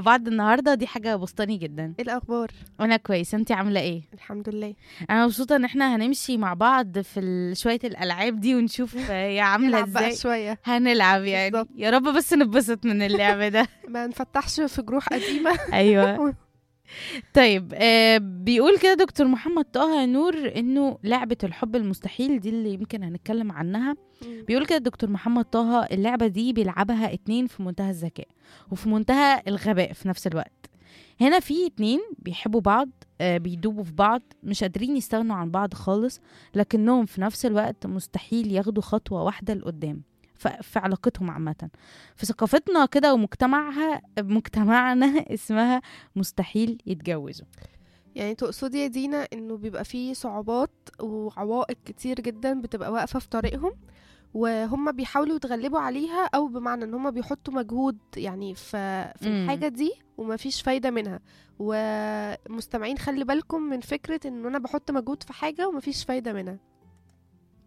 بعض النهارده دي حاجه بسطاني جدا ايه الاخبار انا كويس انت عامله ايه الحمد لله انا مبسوطه ان احنا هنمشي مع بعض في ال- شويه الالعاب دي ونشوف هي عامله نلعب بقى ازاي شويه هنلعب يعني بالظبط. يا رب بس نتبسط من اللعب ده ما نفتحش في جروح قديمه ايوه طيب آه بيقول كده دكتور محمد طه نور انه لعبه الحب المستحيل دي اللي يمكن هنتكلم عنها بيقول كده دكتور محمد طه اللعبة دي بيلعبها اتنين في منتهى الذكاء وفي منتهى الغباء في نفس الوقت هنا في اتنين بيحبوا بعض آه، بيدوبوا في بعض مش قادرين يستغنوا عن بعض خالص لكنهم في نفس الوقت مستحيل ياخدوا خطوة واحدة لقدام ف- في علاقتهم عامة في ثقافتنا كده ومجتمعها مجتمعنا اسمها مستحيل يتجوزوا يعني تقصدي يا دينا انه بيبقى فيه صعوبات وعوائق كتير جدا بتبقى واقفه في طريقهم وهم بيحاولوا يتغلبوا عليها او بمعنى ان هم بيحطوا مجهود يعني في في مم. الحاجه دي ومفيش فايده منها ومستمعين خلي بالكم من فكره ان انا بحط مجهود في حاجه ومفيش فايده منها